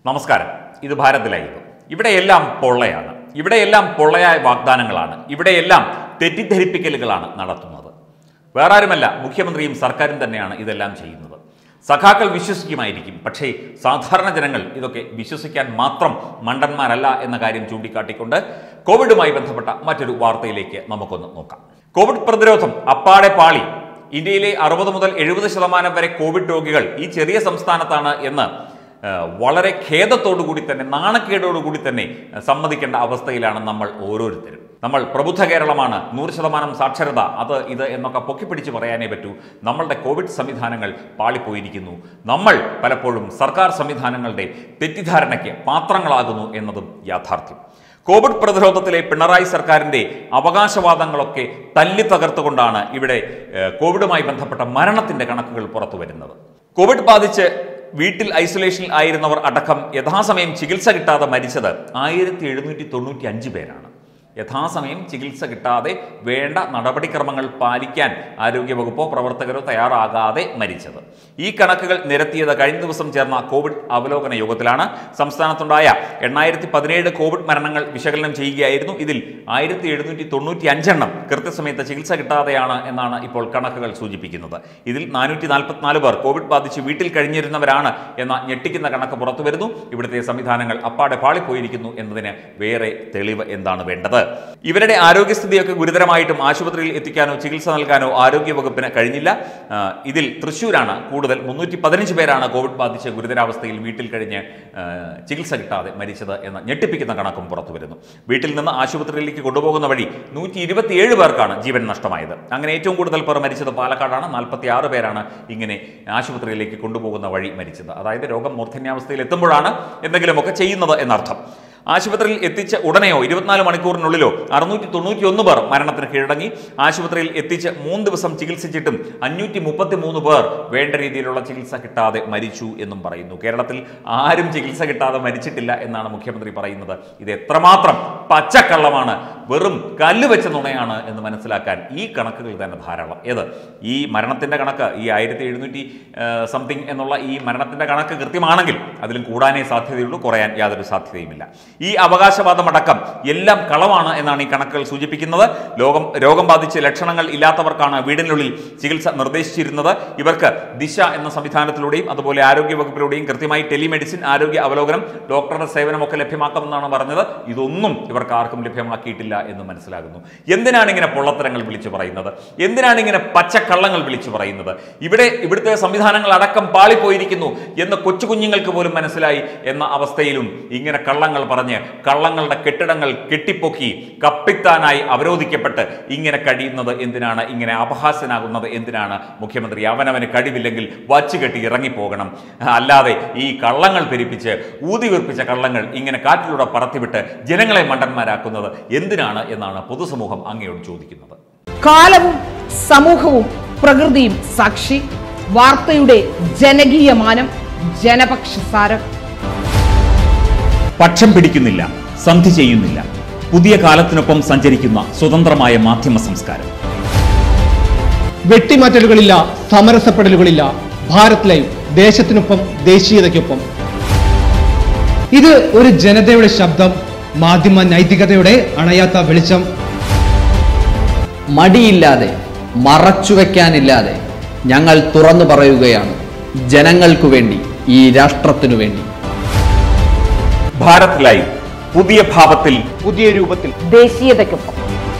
നമസ്കാരം ഇത് ഭാരത് ലൈവ് ഇവിടെയെല്ലാം പൊള്ളയാണ് ഇവിടെയെല്ലാം പൊള്ളയായ വാഗ്ദാനങ്ങളാണ് ഇവിടെയെല്ലാം തെറ്റിദ്ധരിപ്പിക്കലുകളാണ് നടത്തുന്നത് വേറെ ആരുമല്ല മുഖ്യമന്ത്രിയും സർക്കാരും തന്നെയാണ് ഇതെല്ലാം ചെയ്യുന്നത് സഖാക്കൾ വിശ്വസിക്കുമായിരിക്കും പക്ഷേ സാധാരണ ജനങ്ങൾ ഇതൊക്കെ വിശ്വസിക്കാൻ മാത്രം മണ്ടന്മാരല്ല എന്ന കാര്യം ചൂണ്ടിക്കാട്ടിക്കൊണ്ട് കോവിഡുമായി ബന്ധപ്പെട്ട മറ്റൊരു വാർത്തയിലേക്ക് നമുക്കൊന്ന് നോക്കാം കോവിഡ് പ്രതിരോധം അപ്പാടെ പാളി ഇന്ത്യയിലെ അറുപത് മുതൽ എഴുപത് ശതമാനം വരെ കോവിഡ് രോഗികൾ ഈ ചെറിയ സംസ്ഥാനത്താണ് എന്ന് ഏഹ്, വളരെ ഖേദത്തോടുകൂടി തന്നെ നാണക്കേടോടുകൂടി തന്നെ ഏഹ്, സമ്മതിക്കേണ്ട അവസ്ഥയിലാണ് നമ്മൾ ഓരോരുത്തരും നമ്മൾ പ്രബുദ്ധ കേരളമാണ് നൂറ് ശതമാനം സാക്ഷരത അത് ഇത് എന്നൊക്കെ പൊക്കിപ്പിടിച്ച് പറയാനേ പറ്റൂ നമ്മളുടെ കോവിഡ് സംവിധാനങ്ങൾ പാളിപ്പോയിരിക്കുന്നു നമ്മൾ പലപ്പോഴും സർക്കാർ സംവിധാനങ്ങളുടെ തെറ്റിദ്ധാരണയ്ക്ക് പാത്രങ്ങളാകുന്നു എന്നതും യാഥാർത്ഥ്യം കോവിഡ് പ്രതിരോധത്തിലെ പിണറായി സർക്കാരിന്റെ അവകാശവാദങ്ങളൊക്കെ തല്ലി തകർത്തുകൊണ്ടാണ് ഇവിടെ ഏഹ്, കോവിഡുമായി ബന്ധപ്പെട്ട മരണത്തിന്റെ കണക്കുകൾ പുറത്തു വരുന്നത് കോവിഡ് ബാധിച്ച് വീട്ടിൽ ഐസൊലേഷനിൽ ആയിരുന്നവർ അടക്കം യഥാസമയം ചികിത്സ കിട്ടാതെ മരിച്ചത് ആയിരത്തി എഴുന്നൂറ്റി തൊണ്ണൂറ്റി അഞ്ച് പേരാണ് യഥാസമയം ചികിത്സ കിട്ടാതെ വേണ്ട നടപടിക്രമങ്ങൾ പാലിക്കാൻ ആരോഗ്യവകുപ്പോ പ്രവർത്തകരോ തയ്യാറാകാതെ മരിച്ചത് ഈ കണക്കുകൾ നിരത്തിയത് കഴിഞ്ഞ ദിവസം ചേർന്ന കോവിഡ് അവലോകന യോഗത്തിലാണ് സംസ്ഥാനത്തുണ്ടായ എണ്ണായിരത്തി പതിനേഴ് കോവിഡ് മരണങ്ങൾ വിശകലനം ചെയ്യുകയായിരുന്നു ഇതിൽ ആയിരത്തി എഴുന്നൂറ്റി തൊണ്ണൂറ്റി അഞ്ചെണ്ണം കൃത്യസമയത്ത് ചികിത്സ കിട്ടാതെയാണ് എന്നാണ് ഇപ്പോൾ കണക്കുകൾ സൂചിപ്പിക്കുന്നത് ഇതിൽ നാനൂറ്റി നാൽപ്പത്തിനാല് പേർ കോവിഡ് ബാധിച്ച് വീട്ടിൽ കഴിഞ്ഞിരുന്നവരാണ് എന്ന ഞെട്ടിക്കുന്ന കണക്ക് പുറത്തു വരുന്നു ഇവിടുത്തെ സംവിധാനങ്ങൾ അപ്പാടെ പാളിപ്പോയിരിക്കുന്നു എന്നതിന് വേറെ തെളിവ് എന്താണ് വേണ്ടത് ഇവരുടെ ആരോഗ്യസ്ഥിതിയൊക്കെ ഗുരുതരമായിട്ടും ആശുപത്രിയിൽ എത്തിക്കാനോ ചികിത്സ നൽകാനോ ആരോഗ്യവകുപ്പിന് കഴിഞ്ഞില്ല ആ, ഇതിൽ തൃശ്ശൂരാണ് കൂടുതൽ മുന്നൂറ്റി പതിനഞ്ച് പേരാണ് കോവിഡ് ബാധിച്ച് ഗുരുതരാവസ്ഥയിൽ വീട്ടിൽ കഴിഞ്ഞ് ആ, ചികിത്സ കിട്ടാതെ മരിച്ചത് എന്ന ഞെട്ടിപ്പിക്കുന്ന കണക്കും പുറത്തു വരുന്നു വീട്ടിൽ നിന്ന് ആശുപത്രിയിലേക്ക് കൊണ്ടുപോകുന്ന വഴി നൂറ്റി ഇരുപത്തിയേഴ് പേർക്കാണ് ജീവൻ നഷ്ടമായത് അങ്ങനെ ഏറ്റവും കൂടുതൽ പേർ മരിച്ചത് പാലക്കാടാണ് നാൽപ്പത്തി ആറ് പേരാണ് ഇങ്ങനെ ആശുപത്രിയിലേക്ക് കൊണ്ടുപോകുന്ന വഴി മരിച്ചത് അതായത് രോഗം മൂർധന്യാവസ്ഥയിൽ എത്തുമ്പോഴാണ് എന്തെങ്കിലുമൊക്കെ ചെയ്യുന്നത് എന്നർത്ഥം ആശുപത്രിയിൽ എത്തിച്ച ഉടനെയോ ഇരുപത്തിനാല് മണിക്കൂറിനുള്ളിലോ അറുന്നൂറ്റി തൊണ്ണൂറ്റി ഒന്ന് പേർ മരണത്തിന് കീഴടങ്ങി ആശുപത്രിയിൽ എത്തിച്ച് മൂന്ന് ദിവസം ചികിത്സിച്ചിട്ടും അഞ്ഞൂറ്റി മുപ്പത്തി മൂന്ന് പേർ വേണ്ട രീതിയിലുള്ള ചികിത്സ കിട്ടാതെ മരിച്ചു എന്നും പറയുന്നു കേരളത്തിൽ ആരും ചികിത്സ കിട്ടാതെ മരിച്ചിട്ടില്ല എന്നാണ് മുഖ്യമന്ത്രി പറയുന്നത് ഇത് എത്രമാത്രം പച്ചക്കള്ളമാണ് വെറും കല്ല് വെച്ച നുണയാണ് എന്ന് മനസ്സിലാക്കാൻ ഈ കണക്കുകൾ തന്നെ ധാരാളം ഏത് ഈ മരണത്തിന്റെ കണക്ക് ഈ ആയിരത്തി എഴുന്നൂറ്റി സംതിങ് എന്നുള്ള ഈ മരണത്തിന്റെ കണക്ക് കൃത്യമാണെങ്കിൽ അതിലും കൂടാനേ സാധ്യതയുള്ളൂ കുറയാൻ യാതൊരു സാധ്യതയുമില്ല ഈ അവകാശവാദമടക്കം എല്ലാം കളവാണ് എന്നാണ് ഈ കണക്കുകൾ സൂചിപ്പിക്കുന്നത് ലോകം രോഗം ബാധിച്ച് ലക്ഷണങ്ങൾ ഇല്ലാത്തവർക്കാണ് വീടിനുള്ളിൽ ചികിത്സ നിർദ്ദേശിച്ചിരുന്നത് ഇവർക്ക് ദിശ എന്ന സംവിധാനത്തിലൂടെയും അതുപോലെ ആരോഗ്യ വകുപ്പിലൂടെയും കൃത്യമായി ടെലിമെഡിസിൻ ആരോഗ്യ അവലോകനം ഡോക്ടറുടെ സേവനമൊക്കെ ലഭ്യമാക്കാമെന്നാണ് പറഞ്ഞത് ഇതൊന്നും ഇവർക്ക് ആർക്കും ലഭ്യമാക്കിയിട്ടില്ല എന്ന് മനസ്സിലാകുന്നു എന്തിനാണ് ഇങ്ങനെ പൊള്ളത്തരങ്ങൾ വിളിച്ചു പറയുന്നത് എന്തിനാണ് ഇങ്ങനെ പച്ചക്കള്ളങ്ങൾ വിളിച്ചു പറയുന്നത് ഇവിടെ ഇവിടുത്തെ സംവിധാനങ്ങൾ അടക്കം പാളിപ്പോയിരിക്കുന്നു എന്ന് കൊച്ചു കുഞ്ഞുങ്ങൾക്ക് പോലും മനസ്സിലായി എന്ന അവസ്ഥയിലും ഇങ്ങനെ കള്ളങ്ങൾ പറഞ്ഞ് കള്ളങ്ങളുടെ കെട്ടിടങ്ങൾ കെട്ടിപ്പൊക്കി കപ്പിത്താനായി അവരോധിക്കപ്പെട്ട് ഇങ്ങനെ കഴിയുന്നത് എന്തിനാണ് ഇങ്ങനെ അപഹാസ്യനാകുന്നത് എന്തിനാണ് മുഖ്യമന്ത്രി അവനവന് കഴിവില്ലെങ്കിൽ വച്ചു കെട്ടി ഇറങ്ങിപ്പോകണം അല്ലാതെ ഈ കള്ളങ്ങൾ പെരിപ്പിച്ച് ഊതി വീർപ്പിച്ച കള്ളങ്ങൾ ഇങ്ങനെ കാറ്റിലൂടെ പറത്തിവിട്ട് ജനങ്ങളെ മണ്ടന്മാരാക്കുന്നത് എന്തിനാണ് എന്നാണ് പൊതുസമൂഹം അങ്ങയോട് ചോദിക്കുന്നത് കാലവും സമൂഹവും പ്രകൃതിയും സാക്ഷി വാർത്തയുടെ ജനകീയമാനം ജനപക്ഷസാരം പക്ഷം പിടിക്കുന്നില്ല സന്ധി ചെയ്യുന്നില്ല പുതിയ കാലത്തിനൊപ്പം സഞ്ചരിക്കുന്ന സ്വതന്ത്രമായ മാധ്യമ സംസ്കാരം വെട്ടിമാറ്റലുകളില്ല സമരസപ്പെടലുകളില്ല ഭാരത് ലൈവ് ദേശത്തിനൊപ്പം ദേശീയതയ്ക്കൊപ്പം ഇത് ഒരു ജനതയുടെ ശബ്ദം മാധ്യമ നൈതികതയുടെ അണയാത്ത വെളിച്ചം മടിയില്ലാതെ മറച്ചുവെക്കാനില്ലാതെ ഞങ്ങൾ തുറന്നു പറയുകയാണ് ജനങ്ങൾക്കു വേണ്ടി ഈ രാഷ്ട്രത്തിനു വേണ്ടി ഭാരത് ലൈവ് പുതിയ ഭാവത്തിൽ പുതിയ രൂപത്തിൽ ദേശീയതയ്ക്കൊപ്പം